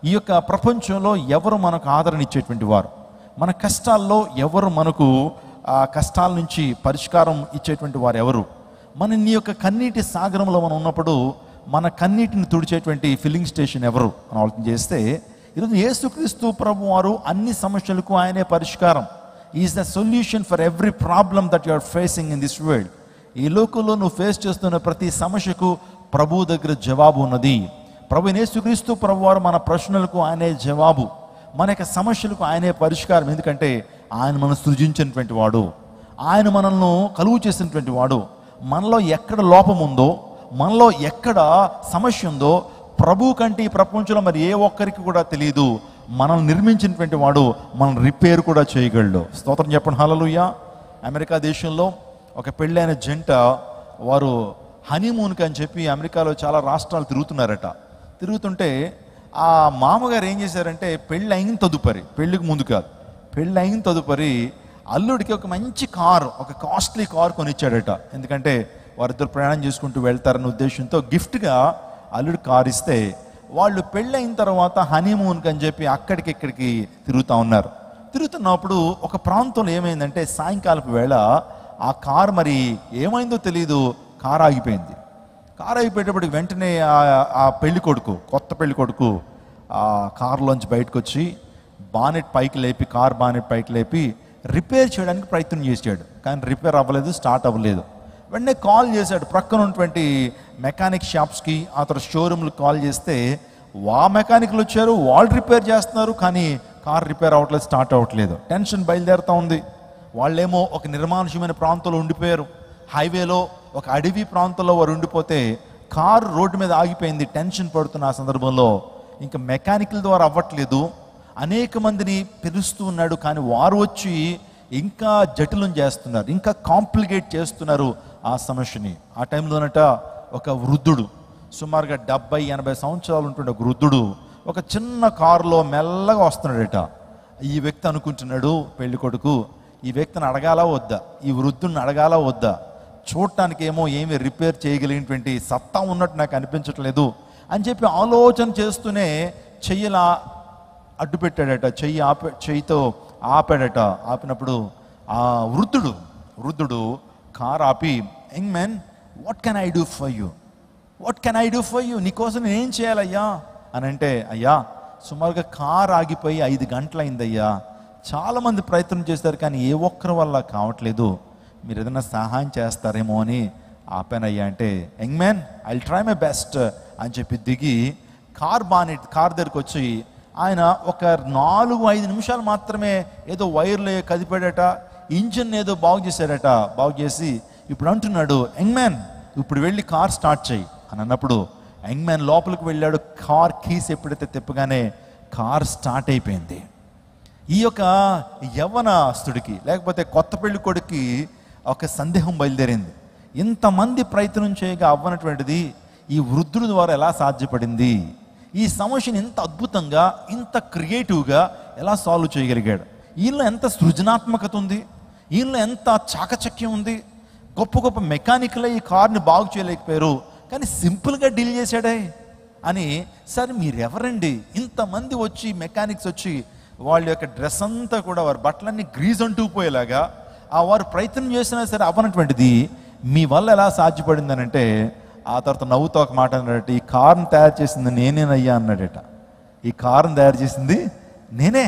ఈ యొక్క ప్రపంచంలో ఎవరు మనకు ఆదరణ ఇచ్చేటువంటి వారు మన కష్టాల్లో ఎవరు మనకు ఆ కష్టాల నుంచి పరిష్కారం ఇచ్చేటువంటి వారు ఎవరు మన నీ యొక్క కన్నీటి సాగరంలో మనం ఉన్నప్పుడు మన కన్నీటిని తుడిచేటువంటి ఫిల్లింగ్ స్టేషన్ ఎవరు అని ఆలోచన చేస్తే ఈరోజు యేసుక్రీస్తు ప్రభు వారు అన్ని సమస్యలకు ఆయనే పరిష్కారం is the solution for every problem that you are facing in this world ఈ లోకంలో నువ్వు ఫేస్ చేస్తున్న ప్రతి సమస్యకు ప్రభు దగ్గర జవాబు ఉన్నది ప్రభు యేసుక్రీస్తు ప్రభు వారు మన ప్రశ్నలకు ఆయనే జవాబు మన యొక్క సమస్యలకు ఆయనే పరిష్కారం ఎందుకంటే ఆయన మనం సృజించినటువంటి వాడు ఆయన మనల్ని కలుగు చేసినటువంటి వాడు మనలో ఎక్కడ లోపం ఉందో మనలో ఎక్కడ సమస్య ఉందో ప్రభు కంటే ఈ ప్రపంచంలో మరి ఏ ఒక్కరికి కూడా తెలియదు మనల్ని నిర్మించినటువంటి వాడు మనం రిపేర్ కూడా చేయగలడు స్తోత్రం చెప్పండి హలలుయ్య అమెరికా దేశంలో ఒక పెళ్ళైన జంట వారు హనీమూన్కి అని చెప్పి అమెరికాలో చాలా రాష్ట్రాలు తిరుగుతున్నారట తిరుగుతుంటే ఆ మామగారు ఏం చేశారంటే పెళ్ళి అయిన తదుపరి పెళ్ళికి ముందు కాదు పెళ్ళి అయిన తదుపరి అల్లుడికి ఒక మంచి కారు ఒక కాస్ట్లీ కార్ కొనిచ్చాడట ఎందుకంటే వారిద్దరు ప్రయాణం చేసుకుంటూ వెళ్తారన్న ఉద్దేశంతో గిఫ్ట్గా అల్లుడు కార్ ఇస్తే వాళ్ళు పెళ్ళైన తర్వాత హనీమూన్కి అని చెప్పి అక్కడికి ఇక్కడికి తిరుగుతూ ఉన్నారు తిరుగుతున్నప్పుడు ఒక ప్రాంతంలో ఏమైందంటే సాయంకాలపు వేళ ఆ కార్ మరి ఏమైందో తెలియదు కార్ ఆగిపోయింది కార్ అయిపోయేటప్పటికి వెంటనే ఆ- ఆ పెళ్లి కొడుకు కొత్త పెళ్లి కొడుకు ఆ కారులోంచి బయటకు వచ్చి బానెట్ పైకి లేపి కార్ బానెట్ పైకి లేపి రిపేర్ చేయడానికి ప్రయత్నం చేశాడు కానీ రిపేర్ అవ్వలేదు స్టార్ట్ అవ్వలేదు వెంటనే కాల్ చేశాడు ప్రక్కన ఉన్నటువంటి మెకానిక్ షాప్స్కి ఆ తర్వాత షోరూమ్లకు కాల్ చేస్తే వా మెకానిక్లు వచ్చారు వాళ్ళు రిపేర్ చేస్తున్నారు కానీ కార్ రిపేర్ అవ్వట్లేదు స్టార్ట్ అవ్వట్లేదు టెన్షన్ బయలుదేరుతూ ఉంది వాళ్ళేమో ఒక నిర్మానుష్యమైన ప్రాంతంలో ఉండిపోయారు హైవేలో ఒక అడవి ప్రాంతంలో వారు ఉండిపోతే కారు రోడ్డు మీద ఆగిపోయింది టెన్షన్ పడుతున్న ఆ సందర్భంలో ఇంకా మెకానికల్ ద్వారా అవ్వట్లేదు అనేక మందిని పిలుస్తూ ఉన్నాడు కానీ వారు వచ్చి ఇంకా జటిలం చేస్తున్నారు ఇంకా కాంప్లికేట్ చేస్తున్నారు ఆ సమస్యని ఆ టైంలోనట ఒక వృద్ధుడు సుమారుగా డెబ్బై ఎనభై సంవత్సరాలు ఉంటుండే ఒక వృద్ధుడు ఒక చిన్న కారులో మెల్లగా వస్తున్నాడట ఈ వ్యక్తి అనుకుంటున్నాడు పెళ్లి కొడుకు ఈ వ్యక్తిని అడగాలా వద్దా ఈ వృద్ధుని అడగాలా వద్దా చూడటానికి ఏమో ఏమి రిపేర్ చేయగలిగినటువంటి సత్తా ఉన్నట్టు నాకు అనిపించట్లేదు అని చెప్పి ఆలోచన చేస్తూనే చెయ్యలా అడ్డు పెట్టాడట చెయ్యి ఆప చెయ్యితో ఆపాడట ఆపినప్పుడు ఆ వృద్ధుడు వృద్ధుడు కార్ ఆపి young man what can I do for you what can I do for you నీకోసం నేనేం చేయాలయ్యా అని అంటే అయ్యా సుమారుగా కార్ ఆగిపోయి ఐదు గంటలైందయ్యా చాలామంది ప్రయత్నం చేస్తారు కానీ ఏ ఒక్కరి వల్ల కావట్లేదు మీరు ఏదైనా సహాయం చేస్తారేమో అని ఆపానయ్యా అంటే young man I try my best అని చెప్పి దిగి కార్ బానెట్ కార్ దగ్గరికి వచ్చి ఆయన ఒక నాలుగు ఐదు నిమిషాలు మాత్రమే ఏదో వైర్లు కదిపాడట ఇంజిన్ ఏదో బాగు చేశాడట బాగు చేసి ఇప్పుడు అంటున్నాడు యంగ్ మ్యాన్ ఇప్పుడు వెళ్ళి కార్ స్టార్ట్ చేయి అని అన్నప్పుడు యంగ్ మ్యాన్ లోపలికి వెళ్ళాడు కార్ కీస్ ఎప్పుడైతే తిప్పగానే కార్ స్టార్ట్ అయిపోయింది ఈ యొక్క యవ్వనస్తుడికి లేకపోతే కొత్త పెళ్లి కొడుక్కి ఒక సందేహం బయలుదేరింది ఇంతమంది ప్రయత్నం చేయగా అవ్వనటువంటిది ఈ వృద్ధుడి ద్వారా ఎలా సాధ్యపడింది ఈ సమస్యను ఇంత అద్భుతంగా ఇంత క్రియేటివ్గా ఎలా సాల్వ్ చేయగలిగాడు ఈయనలో ఎంత సృజనాత్మకత ఉంది ఈయనలో ఎంత చాకచక్యం ఉంది గొప్ప గొప్ప మెకానికల్ ఈ కార్ని బాగు చేయలేకపోయారు కానీ సింపుల్గా డీల్ చేశాడే అని సరే మీరెవరండి ఇంతమంది వచ్చి మెకానిక్స్ వచ్చి వాళ్ళ యొక్క డ్రెస్ అంతా కూడా వారి బట్టలన్నీ గ్రీజ్ అంటూ పోయేలాగా ఆ వారు ప్రయత్నం చేసినా సరే అవ్వనటువంటిది మీ వల్ల ఎలా సాధ్యపడిందనంటే ఆ తర్వాత నవ్వుతో ఒక మాట అన్నాడట ఈ కార్ని తయారు చేసింది నేనేనయ్యా అన్నాడట ఈ కార్ని తయారు చేసింది నేనే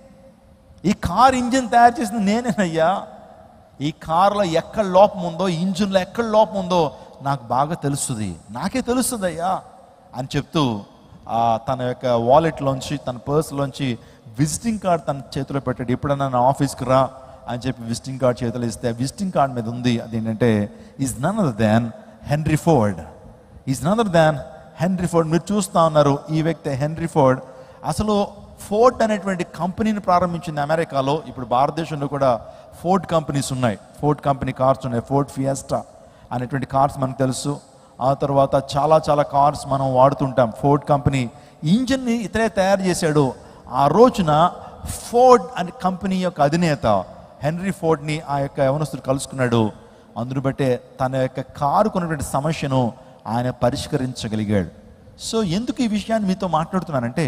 ఈ కార్ ఇంజిన్ తయారు చేసింది నేనేనయ్యా ఈ కార్లో ఎక్కడ లోపం ఉందో ఇంజిన్లో ఎక్కడ లోపం ఉందో నాకు బాగా తెలుస్తుంది నాకే తెలుస్తుంది అయ్యా అని చెప్తూ ఆ తన యొక్క వాలెట్లోంచి తన పర్స్లోంచి విజిటింగ్ కార్డ్ తన చేతిలో పెట్టాడు ఎప్పుడన్నా నా ఆఫీస్కి రా అని చెప్పి విజిటింగ్ కార్డ్ చేతిలో ఇస్తే ఆ విజిటింగ్ కార్డ్ మీద ఉంది అదేంటంటే is none other than Henry Ford is none other than Henry Ford మీరు చూస్తా ఉన్నారు ఈ వ్యక్తి హెన్రీ ఫోర్డ్ అసలు ఫోర్డ్ అనేటువంటి కంపెనీని ప్రారంభించింది అమెరికాలో ఇప్పుడు భారతదేశంలో కూడా ఫోర్డ్ కంపెనీస్ ఉన్నాయి ఫోర్డ్ కంపెనీ కార్స్ ఉన్నాయి ఫోర్డ్ ఫియస్టా అనేటువంటి కార్స్ మనకు తెలుసు ఆ తర్వాత చాలా చాలా కార్స్ మనం వాడుతుంటాం ఫోర్డ్ కంపెనీ ఇంజిన్ని ఇతరే తయారు చేశాడు ఆ రోజున ఫోర్డ్ అనే కంపెనీ యొక్క అధినేత హెన్రీ ఫోర్డ్ని ఆ యొక్క యవనస్తుడు కలుసుకున్నాడు అందును బట్టే తన యొక్క కారు కొన్నటువంటి సమస్యను ఆయన పరిష్కరించగలిగాడు సో ఎందుకు ఈ విషయాన్ని మీతో మాట్లాడుతున్నానంటే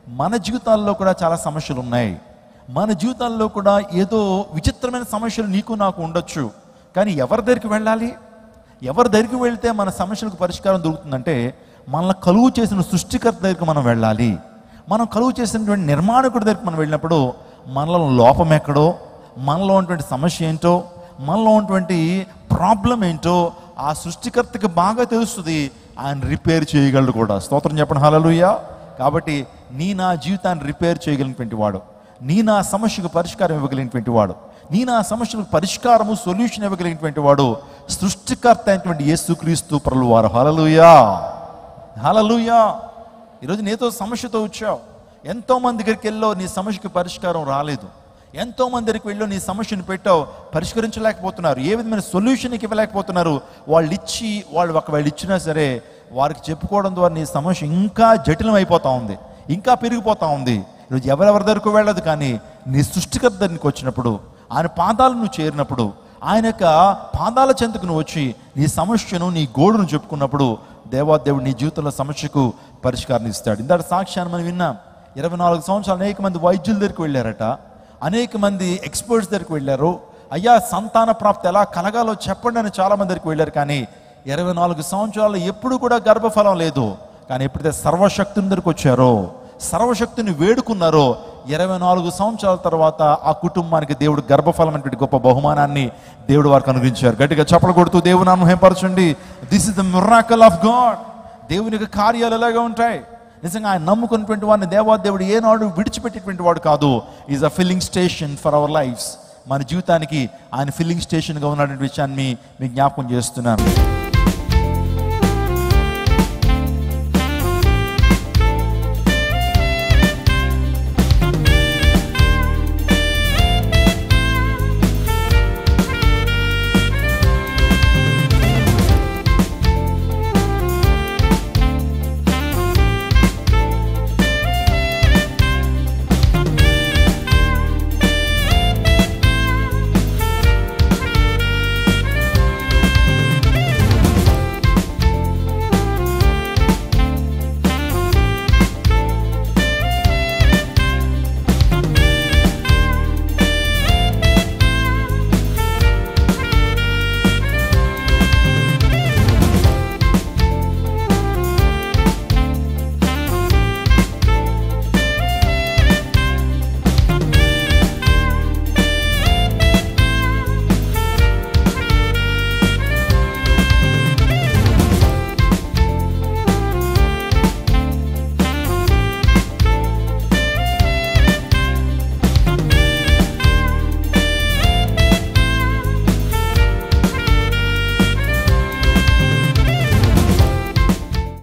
మన జీవితాల్లో కూడా చాలా సమస్యలు ఉన్నాయి మన జీవితాల్లో కూడా ఏదో విచిత్రమైన సమస్యలు నీకు నాకు ఉండొచ్చు కానీ ఎవరి దగ్గరికి వెళ్ళాలి ఎవరి దగ్గరికి వెళ్తే మన సమస్యలకు పరిష్కారం దొరుకుతుందంటే మనల్ని కలుగు చేసిన సృష్టికర్త దగ్గరికి మనం వెళ్ళాలి మనం కలుగు చేసినటువంటి నిర్మాణకుడి దగ్గరికి మనం వెళ్ళినప్పుడు మనలో లోపం ఎక్కడో మనలో ఉన్నటువంటి సమస్య ఏంటో మనలో ఉన్నటువంటి ప్రాబ్లం ఏంటో ఆ సృష్టికర్తకి బాగా తెలుస్తుంది ఆయన రిపేర్ చేయగలడు కూడా స్తోత్రం చెప్పండి హలలుయ్యా కాబట్టి నీ నా జీవితాన్ని రిపేర్ చేయగలిగినటువంటి వాడు నీ నా సమస్యకు పరిష్కారం ఇవ్వగలిగినటువంటి వాడు నీ నా సమస్యలకు పరిష్కారము సొల్యూషన్ ఇవ్వగలిగినటువంటి వాడు సృష్టికర్త అయినటువంటి యేసుక్రీస్తు ప్రలు వారు హలలుయా హలలుయా ఈరోజు నీతో సమస్యతో వచ్చావు ఎంతో మంది దగ్గరికి వెళ్ళో నీ సమస్యకి పరిష్కారం రాలేదు ఎంతో మంది దగ్గరికి వెళ్ళో నీ సమస్యను పెట్టావు పరిష్కరించలేకపోతున్నారు ఏ విధమైన సొల్యూషన్కి ఇవ్వలేకపోతున్నారు వాళ్ళు ఇచ్చి వాళ్ళు ఒకవేళ ఇచ్చినా సరే వారికి చెప్పుకోవడం ద్వారా నీ సమస్య ఇంకా జటిలం అయిపోతా ఉంది ఇంకా పెరిగిపోతా ఉంది ఈరోజు ఎవరెవరి దగ్గరకు వెళ్ళదు కానీ నీ సృష్టికర్త దగ్గరికి వచ్చినప్పుడు ఆయన పాదాలు నువ్వు చేరినప్పుడు ఆయన యొక్క పాదాల చెంతకు నువ్వు వచ్చి నీ సమస్యను నీ గోడును చెప్పుకున్నప్పుడు దేవాదేవుడు నీ జీవితంలో సమస్యకు పరిష్కారం ఇస్తాడు ఇందాక సాక్ష్యాన్ని మనం విన్నాం ఇరవై నాలుగు సంవత్సరాలు అనేక మంది వైద్యుల దగ్గరికి వెళ్ళారట అనేక మంది ఎక్స్పర్ట్స్ దగ్గరికి వెళ్ళారు అయ్యా సంతాన ప్రాప్తి ఎలా కలగాలో చెప్పండి అని చాలా మంది దగ్గరికి వెళ్ళారు కానీ ఇరవై నాలుగు సంవత్సరాలు ఎప్పుడు కూడా గర్భఫలం లేదు కానీ ఎప్పుడైతే సర్వశక్తుని దగ్గరికి వచ్చారో సర్వశక్తిని వేడుకున్నారో ఇరవై నాలుగు సంవత్సరాల తర్వాత ఆ కుటుంబానికి దేవుడు గర్భఫలం అనేటువంటి గొప్ప బహుమానాన్ని దేవుడు వారికి అనుగ్రహించారు గట్టిగా చప్పలు కొడుతూ దేవుని నామం హేపరచండి this is the miracle of God దేవుని యొక్క కార్యాలు ఎలాగా ఉంటాయి నిజంగా ఆయన నమ్ముకున్నటువంటి వాడిని దేవాదేవుడు ఏనాడు విడిచిపెట్టేటువంటి వాడు కాదు is a filling station for our lives మన జీవితానికి ఆయన ఫిల్లింగ్ స్టేషన్గా ఉన్నటువంటి విషయాన్ని మీ జ్ఞాపకం చేస్తున్నాను